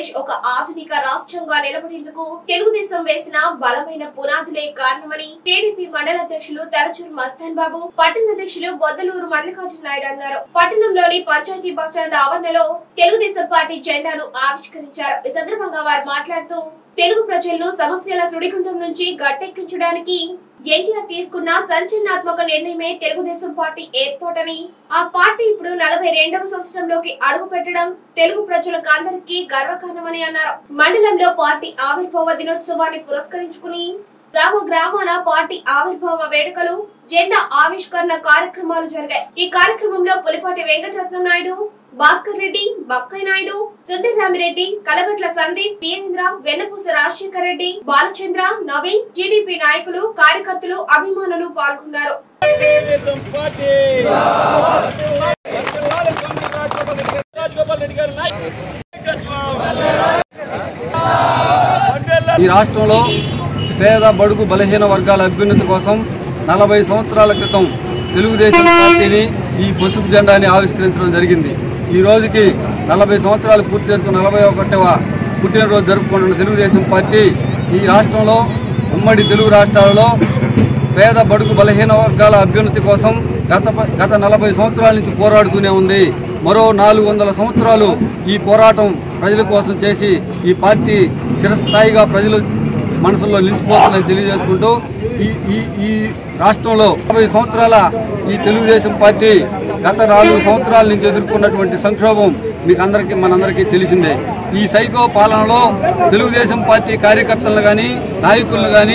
ఆంధ్రప్రదేశ్ ఒక ఆధునిక రాష్ట్రంగా నిలబడేందుకు తెలుగుదేశం వేసిన బలమైన పునాదులే కారణమని టీడీపీ మండల అధ్యక్షులు తరచూరు మస్తాన్ బాబు పట్టణ అధ్యక్షులు బొద్దలూరు మల్లికార్జున నాయుడు అన్నారు పట్టణంలోని పంచాయతీ బస్టాండ్ ఆవరణలో తెలుగుదేశం పార్టీ జెండాను ఆవిష్కరించారు ఈ సందర్భంగా వారు మాట్లాడుతూ తెలుగు ప్రజలను సమస్యల సుడిగుండం నుంచి గట్టెక్కించడానికి ఎన్టీఆర్ తీసుకున్న సంచలనాత్మక నిర్ణయమే తెలుగుదేశం పార్టీ ఏర్పాటని ఆ పార్టీ ఇప్పుడు నలభై రెండవ సంవత్సరంలోకి అడుగు పెట్టడం తెలుగు ప్రజలకు అందరికీ గర్వకారణమని అన్నారు మండలంలో పార్టీ ఆవిర్భావ దినోత్సవాన్ని పురస్కరించుకుని గ్రామ గ్రామాన పార్టీ ఆవిర్భావ వేడుకలు జెండా ఆవిష్కరణ కార్యక్రమాలు జరిగాయి ఈ కార్యక్రమంలో పులిపాటి వెంకటరత్నం నాయుడు భాస్కర్ రెడ్డి బక్కయ్య నాయుడు సుందరరామిరెడ్డి కలగట్ల సందీప్ వీరేంద్ర వెన్నపూస రాజశేఖర్ రెడ్డి బాలచంద్ర నవీన్ టీడీపీ నాయకులు కార్యకర్తలు అభిమానులు పాల్గొన్నారు తెలుగుదేశం పార్టీ వర్ధిల్లాలి కొండ రాజగోపాల్ రెడ్డి గారు. రాజగోపాల్ రెడ్డి గారి నాయకత్వం. వర్ధిల్లాలి ఈ రాష్ట్రంలో పేద బడుగు బలహీన వర్గాల అభ్యున్నతి కోసం నలభై సంవత్సరాల క్రితం తెలుగుదేశం పార్టీని ఈ పసుపు జెండాని ఆవిష్కరించడం జరిగింది ఈ రోజుకి నలభై సంవత్సరాలు పూర్తి చేసుకున్న నలభై ఒకటవ పుట్టినరోజు జరుపుకుంటున్న తెలుగుదేశం పార్టీ ఈ రాష్ట్రంలో ఉమ్మడి తెలుగు రాష్ట్రాలలో పేద బడుగు బలహీన వర్గాల అభ్యున్నతి కోసం గత గత నలభై సంవత్సరాల నుంచి పోరాడుతూనే ఉంది మరో నాలుగు వందల సంవత్సరాలు ఈ పోరాటం ప్రజల కోసం చేసి ఈ పార్టీ చిరస్థాయిగా ప్రజలు మనసులో నిలిచిపోతుందని తెలియజేసుకుంటూ ఈ ఈ ఈ రాష్ట్రంలో యాభై సంవత్సరాల ఈ తెలుగుదేశం పార్టీ గత నాలుగు సంవత్సరాల నుంచి ఎదుర్కొన్నటువంటి సంక్షోభం మీకు అందరికీ మనందరికీ తెలిసిందే ఈ సైకో పాలనలో తెలుగుదేశం పార్టీ కార్యకర్తలను కానీ నాయకులను కానీ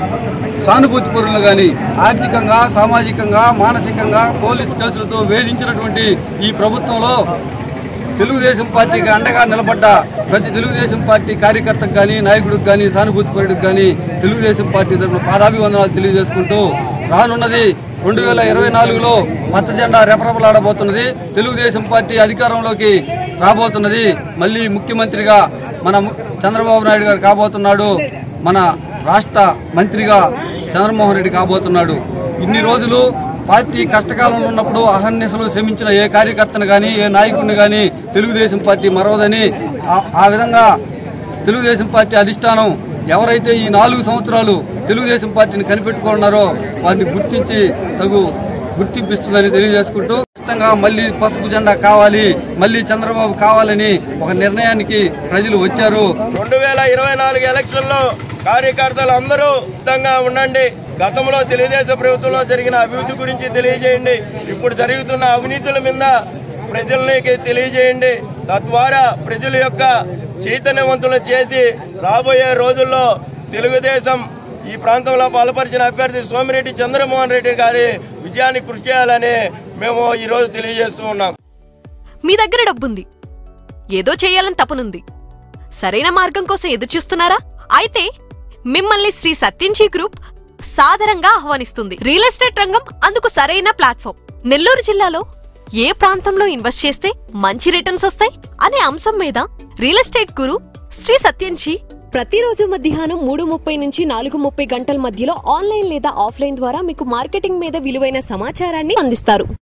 సానుభూతి పరులు కానీ ఆర్థికంగా సామాజికంగా మానసికంగా పోలీస్ కేసులతో వేధించినటువంటి ఈ ప్రభుత్వంలో తెలుగుదేశం పార్టీకి అండగా నిలబడ్డ ప్రతి తెలుగుదేశం పార్టీ కార్యకర్తకు కానీ నాయకుడికి కానీ సానుభూతి పరుడికి కానీ తెలుగుదేశం పార్టీ తరఫున పాదాభివందనాలు తెలియజేసుకుంటూ రానున్నది రెండు వేల ఇరవై నాలుగులో పచ్చ జెండా రెపరెపలాడబోతున్నది తెలుగుదేశం పార్టీ అధికారంలోకి రాబోతున్నది మళ్ళీ ముఖ్యమంత్రిగా మన ము- చంద్రబాబు నాయుడు గారు కాబోతున్నాడు మన రాష్ట్ర మంత్రిగా చంద్రమోహన్ రెడ్డి కాబోతున్నాడు ఇన్ని రోజులు పార్టీ కష్టకాలంలో ఉన్నప్పుడు అహర్నిశలు శ్రమించిన ఏ కార్యకర్తను కానీ ఏ నాయకుడిని కానీ తెలుగుదేశం పార్టీ మరవదని ఆ- ఆ విధంగా తెలుగుదేశం పార్టీ అధిష్టానం ఎవరైతే ఈ నాలుగు సంవత్సరాలు తెలుగుదేశం పార్టీని కనిపెట్టుకున్నారో వారిని గుర్తించి తగు గుర్తింపిస్తుందని తెలియజేసుకుంటూ ఖచ్చితంగా మళ్ళీ పసుపు జెండా కావాలి మళ్ళీ చంద్రబాబు కావాలని ఒక నిర్ణయానికి ప్రజలు వచ్చారు రెండు వేల ఇరవై నాలుగు ఎలక్షన్లో కార్యకర్తలు అందరూ సిద్ధంగా ఉండండి గతంలో తెలుగుదేశం ప్రభుత్వంలో జరిగిన అభివృద్ధి గురించి తెలియజేయండి ఇప్పుడు జరుగుతున్న అవినీతుల మీద ప్రజలకి తెలియజేయండి తద్వారా ప్రజల యొక్క చైతన్యవంతులు చేసి రాబోయే రోజుల్లో తెలుగుదేశం ఈ ప్రాంతంలో బలపరిచిన అభ్యర్థి సోమిరెడ్డి చంద్రమోహన్ రెడ్డి గారి విజయాన్ని కృషి చేయాలని మేము ఈరోజు తెలియజేస్తూ ఉన్నాం మీ దగ్గర డబ్బుంది ఏదో చేయాలని తపనుంది సరైన మార్గం కోసం ఎదురుచూస్తున్నారా అయితే మిమ్మల్ని శ్రీ సత్యంజీ గ్రూప్ సాదరంగా ఆహ్వానిస్తుంది రియల్ ఎస్టేట్ రంగం అందుకు సరైన ప్లాట్ఫామ్ నెల్లూరు జిల్లాలో ఏ ప్రాంతంలో ఇన్వెస్ట్ చేస్తే మంచి రిటర్న్స్ వస్తాయి అనే అంశం మీద రియల్ ఎస్టేట్ గురు శ్రీ సత్యంజీ ప్రతిరోజు మధ్యాహ్నం మూడు ముప్పై నుంచి నాలుగు ముప్పై గంటల మధ్యలో ఆన్లైన్ లేదా ఆఫ్లైన్ ద్వారా మీకు మార్కెటింగ్ మీద విలువైన సమాచారాన్ని అందిస్తారు